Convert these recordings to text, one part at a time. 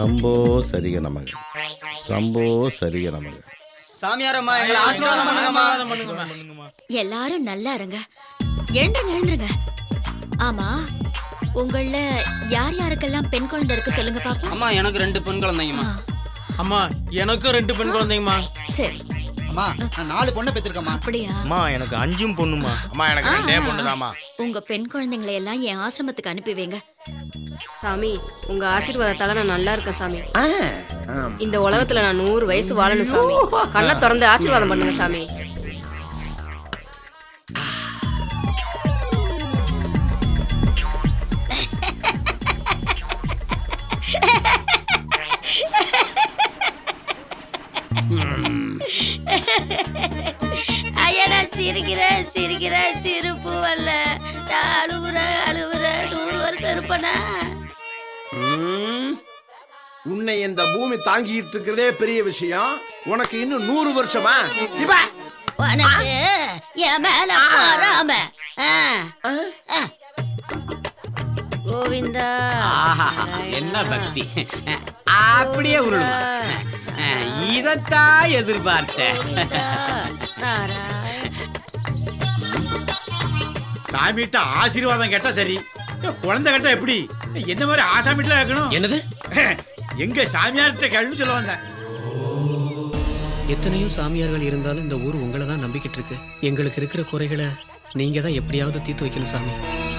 சம்போ சரிக நமக சம்போ சரிக நமக சாமியாரம்மா எங்களை ஆசீர்வாதம் பண்ணுங்கம்மா எல்லாரும் நல்லா இருங்க எழுந்துருங்க எழுந்துருங்க ஆமா உங்கள யார் யாருக்கெல்லாம் பெண் குழந்தை இருக்கு சொல்லுங்க பாப்போம் அம்மா எனக்கு ரெண்டு பெண் குழந்தைங்கம்மா அம்மா எனக்கும் ரெண்டு பெண் குழந்தைங்கம்மா சரி அம்மா நான் நாலு பொண்ணை பெற்றிருக்கேம்மா அப்படியா அம்மா எனக்கு அஞ்சும் பொண்ணுமா அம்மா எனக்கு ரெண்டே பொண்ணுதாம்மா உங்க பெண் குழந்தைங்களை எல்லாம் என் ஆசிரமத்துக்கு அனுப்பி வைங்க சாமி உங்க ஆசீர்வாதத்தால நான் நல்லா இருக்கேன் சாமி இந்த உலகத்துல நான் நூறு வயசு வாழணும் சாமி கண்ணை திறந்து ஆசீர்வாதம் பண்ணுங்க சாமி ஐயா நான் சிரிக்கிறேன் சிரிக்கிறேன் சிரிப்பு வரல நான் அழுகுறேன் அழுகுறேன் நூறு வருஷம் இருப்பனா ம். உன்னை இந்த பூமி தாங்கிட்டு இருக்கிறதே பெரிய விஷயம் உனக்கு இன்னும் நூறு வருஷமா சிவா உனக்கு என் மேல பொறாம ஆ. ஆ. கோவிந்தா என்ன பக்தி அப்படியே உருளுமா இதத்தான் எதிர்பார்த்தேன் சாமிகிட்ட ஆசீர்வாதம் கேட்டா சரி குழந்தை கேட்டா எப்படி என்ன மாதிரி ஆசாமிட்டுல வைக்கணும் என்னது எங்க சாமியார்கிட்ட கேள்வி சொல்ல வந்தேன் எத்தனையோ சாமியார்கள் இருந்தாலும் இந்த ஊர் உங்களை தான் நம்பிக்கிட்டு இருக்கு எங்களுக்கு இருக்கிற குறைகளை நீங்க தான் எப்படியாவது தீர்த்து வைக்கணும் சாமி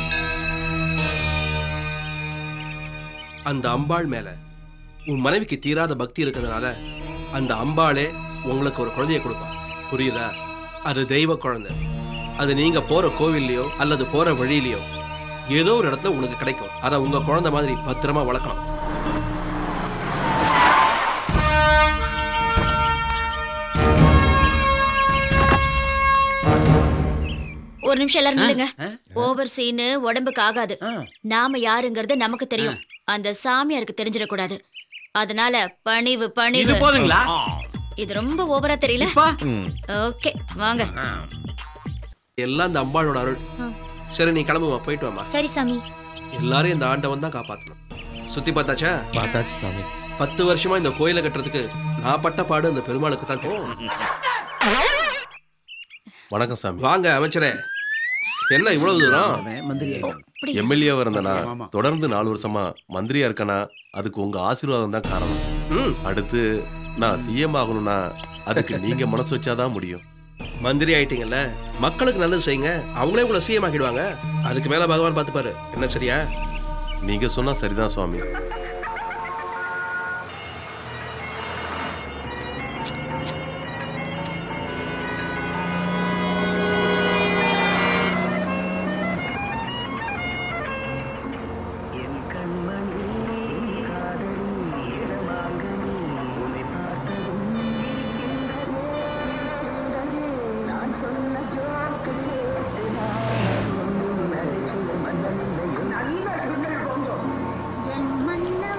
அந்த அம்பாள் மேல உன் மனைவிக்கு தீராத பக்தி இருக்கிறதுனால அந்த அம்பாளே உங்களுக்கு ஒரு குழந்தைய கொடுப்பா புரியுதா அது தெய்வ குழந்தை அது நீங்க போற கோவில்லையோ அல்லது போற வழியிலையோ ஏதோ ஒரு இடத்துல உங்களுக்கு கிடைக்கும் அதை உங்க குழந்தை மாதிரி பத்திரமா வளர்க்கணும் ஒரு நிமிஷம் எல்லாரும் நில்லுங்க ஓவர் சீனு உடம்புக்கு ஆகாது நாம யாருங்கிறது நமக்கு தெரியும் அந்த சாமியாருக்கு தெரிஞ்சிடக்கூடாது அதனால பணிவு இது பணிவு போதுங்களா இது ரொம்ப ஓவரா தெரியல ஓகே வாங்க எல்லாம் இந்த அம்பாளோட அருள் சரி நீ கிளம்புமா போயிட்டு வாமா சரி சாமி எல்லாரும் இந்த ஆண்டவன் தான் காப்பாத்தணும் சுத்தி பார்த்தாச்சா பார்த்தாச்சு சாமி பத்து வருஷமா இந்த கோயிலை கட்டுறதுக்கு நான் பட்ட பாடு அந்த பெருமாளுக்கு தான் தெரியும் வணக்கம் சாமி வாங்க அமைச்சரே என்ன இவ்வளவு தூரம் மந்திரி எம்எல்ஏவா இருந்தனா தொடர்ந்து நாலு வருஷமா மந்திரியா இருக்கனா அதுக்கு உங்க ஆசீர்வாதம் தான் காரணம் அடுத்து நான் சிஎம் ஆகணும்னா அதுக்கு நீங்க மனசு வச்சாதான் முடியும் மந்திரி ஆயிட்டீங்கல்ல மக்களுக்கு நல்லது செய்யுங்க அவங்களே உங்களை சிஎம் ஆக்கிடுவாங்க அதுக்கு மேல பகவான் பார்த்துப்பாரு என்ன சரியா நீங்க சொன்னா சரிதான் சுவாமி என் மன்னா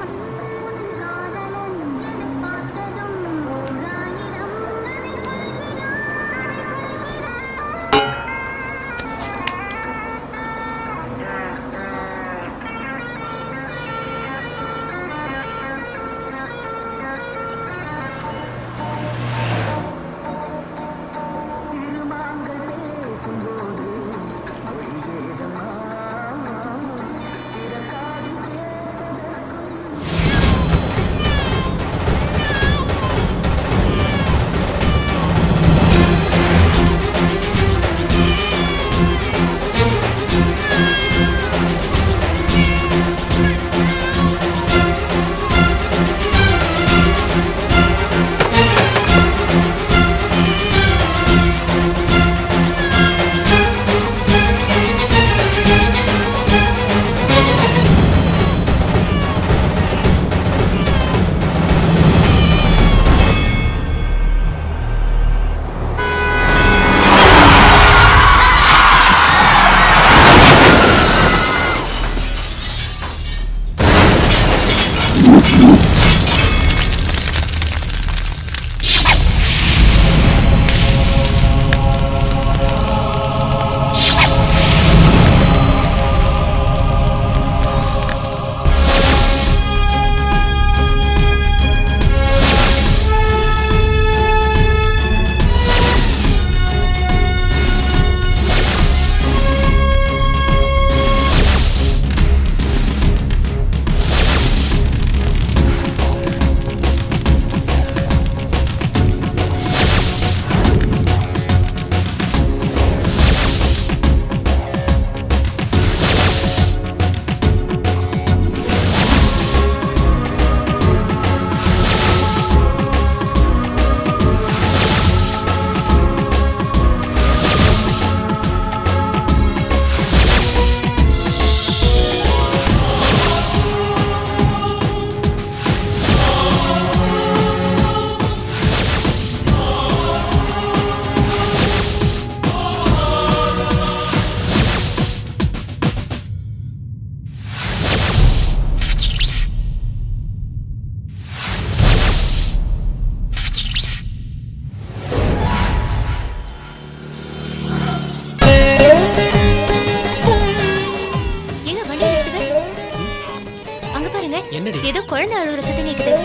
இருங்க என்னடி? ஏதோ குழந்தை அழுகுற சத்தம் கேக்குது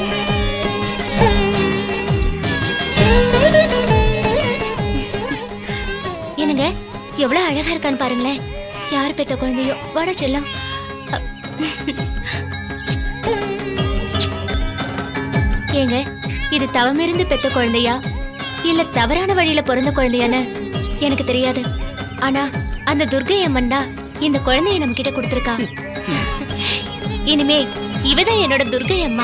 என்னங்க எவ்வளவு அழகா இருக்கான்னு பாருங்களேன் யார் பெத்த குழந்தையோ வாடா செல்லம் ஏங்க இது தவமிருந்து பெத்த குழந்தையா இல்ல தவறான வழியில பிறந்த குழந்தையான்னு எனக்கு தெரியாது ஆனா அந்த துர்கை அம்மன் தான் இந்த குழந்தைய நம்ம கிட்ட கொடுத்துருக்கா இனிமே இவதான் என்னோட துர்கை அம்மா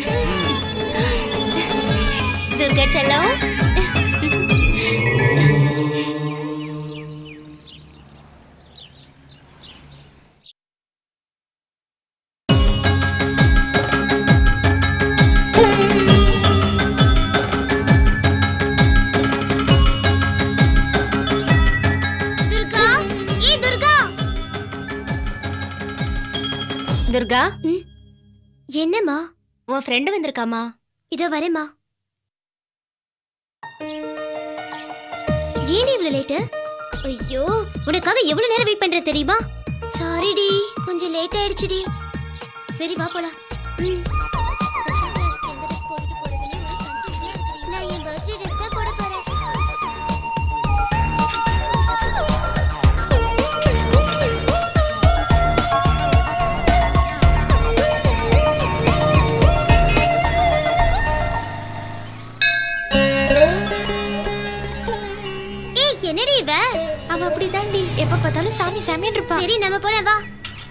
துர்கா செல்லம் துர்கா ஏ துர்கா துர்கா என்னம்மா உன் ஃப்ரெண்டு வந்திருக்காமா இதோ வரேம்மா ஏன் இவ்வளவு லேட்டு ஐயோ உனக்காக எவ்வளவு நேரம் வெயிட் பண்ற தெரியுமா சாரிடி கொஞ்சம் லேட் ஆயிடுச்சுடி சரி வா போலாம் ம். நான் என் birthday dress தான் போட போறேன். ஏய் என்னடி இவ அவ அப்படிதான்டி எப்ப பார்த்தாலும் சாமி சாமின்னு இருப்பா சரி நம்ம போலாம் வா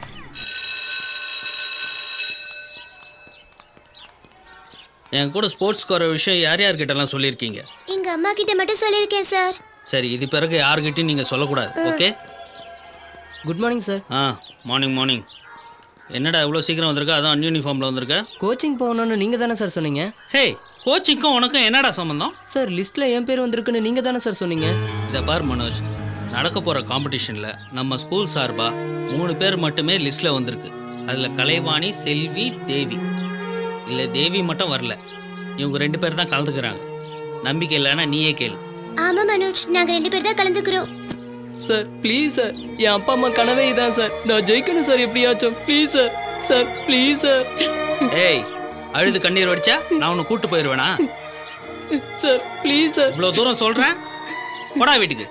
என் கூட ஸ்போர்ட்ஸ் கோர விஷயம் யார் யார்கிட்டலாம் சொல்லியிருக்கீங்க எங்க அம்மா கிட்ட மட்டும் சொல்லிருக்கேன் சார் சரி இது பிறகு யாருக்கிட்டையும் நீங்கள் சொல்லக்கூடாது ஓகே குட் மார்னிங் சார் ஆ மார்னிங் மார்னிங் என்னடா இவ்வளோ சீக்கிரம் வந்திருக்க அதான் அன்யூனிஃபார்மில் வந்திருக்க கோச்சிங் போகணும்னு நீங்கள் தானே சார் சொன்னீங்க ஹே கோச்சிங்க்கும் உனக்கும் என்னடா சம்மந்தம் சார் லிஸ்ட்டில் என் பேர் வந்திருக்குன்னு நீங்கள் தானே சார் சொன்னீங்க இதை பார் மனோஜ் நடக்க போகிற காம்படிஷனில் நம்ம ஸ்கூல் சார்பாக மூணு பேர் மட்டுமே லிஸ்ட்டில் வந்திருக்கு அதில் கலைவாணி செல்வி தேவி இல்லை தேவி மட்டும் வரல இவங்க ரெண்டு பேர் தான் கலந்துக்கிறாங்க நம்பிக்கை இல்லைன்னா நீயே கேளு ஆமா மனோஜ் நாங்க ரெண்டு பேர் தான் கலந்துக்கிறோம் சார் ப்ளீஸ் சார் என் அப்பா அம்மா கனவே இதான் சார் நான் ஜெயிக்கணும் சார் எப்படியாச்சும் please sir sir please sir ஏய் அழுது கண்ணீர் வடிச்சா நான் உன்னை கூட்டு போயிடுவேனா சார் ப்ளீஸ் சார் இவ்வளோ தூரம் சொல்கிறேன் போடா வீட்டுக்கு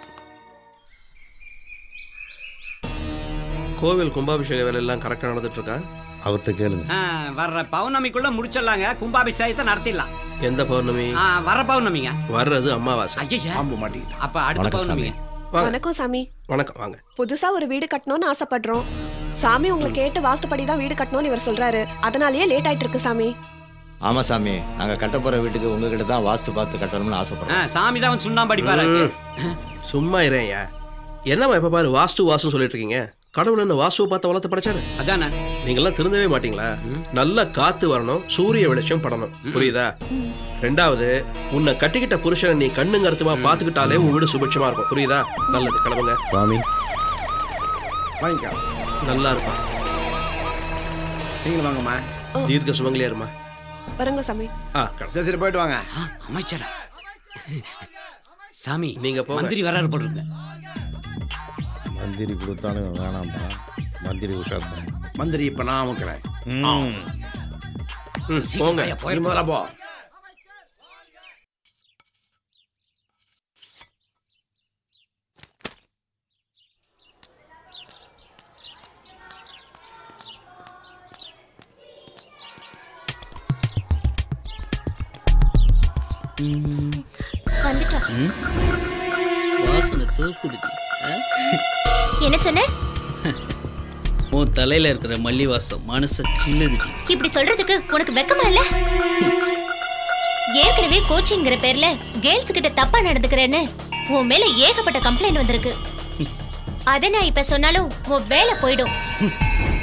கோவில் கும்பாபிஷேக வேலையெல்லாம் கரெக்டாக நடந்துட்டு இருக்கா அவர்கிட்ட கேளுங்க ஆ, வர்ற பௌர்ணமிக்குள்ள முடிச்சிடலாங்க கும்பாபிஷேகத்தை நடத்திடலாம் எந்த பௌர்ணமி ஆ, வர பௌர்ணமிங்க வர்றது அமாவாசை ஐயா அம்பு மாட்டிக்கிட்டு அப்ப அடுத்த பௌர்ணமி வாங்க வணக்கம் சாமி வணக்கம் வாங்க புதுசா ஒரு வீடு கட்டணும்னு ஆசைப்படுறோம் சாமி உங்களை கேட்டு வாஸ்துப்படி தான் வீடு கட்டணும்னு இவர் சொல்றாரு அதனாலயே லேட் ஆயிட்டு இருக்கு சாமி ஆமா சாமி நாங்க கட்ட போற வீட்டுக்கு உங்ககிட்ட தான் வாஸ்து பார்த்து கட்டணும்னு ஆசைப்படுறோம் சாமி தான் சுண்ணாம்பு அடிப்பாரு ம். சும்மா இறையா என்னம்மா எப்ப பாரு வாஸ்து வாஸ்து சொல்லிட்டு இருக்கீங்க கடவுள் என்ன வாஸ்துவை பார்த்து வளர்த்து படைச்சாரு அதானே நீங்கெல்லாம் திருந்தவே மாட்டீங்களா நல்ல காத்து வரணும் சூரிய வெளிச்சம் படணும் புரியுதா ரெண்டாவது உன்னை கட்டிக்கிட்ட புருஷனை நீ கண்ணுங்க அர்த்தமா பாத்துக்கிட்டாலே உன் வீடு சுபிட்சமா இருக்கும் புரியுதா நல்லது கிளம்புங்க சுவாமி வாங்கிக்கலாம் நல்லா இருப்பா நீங்களும் வாங்கம்மா தீர்க்க சுமங்கலியா இருமா வரங்க சாமி ஆ சரி சரி போயிட்டு வாங்க அமைச்சரா சாமி நீங்க போங்க. மந்திரி வராரு போல இருக்கு மந்திரி கொடுத்தாலும் வேணாம்பா மந்திரி உஷார் தான் மந்திரி இப்ப நான் அமுக்கிறேன் ம். ம், போங்க நீ முதல்ல போ வந்துட்டோம் ம்? வாசனை தூக்குது என்ன சொன்ன உன் தலையில இருக்கிற மல்லி வாசம் மனசை கிள்ளுதுடி இப்படி சொல்றதுக்கு உனக்கு வெக்கமா இல்ல ஏற்கனவே கோச்சிங்கிற பேர்ல கேர்ள்ஸ் கிட்ட தப்பா நடந்துக்கிறேன்னு உன் மேல ஏகப்பட்ட கம்ப்ளைண்ட் வந்திருக்கு அத நான் இப்ப சொன்னாலும் உன் வேலை போயிடும்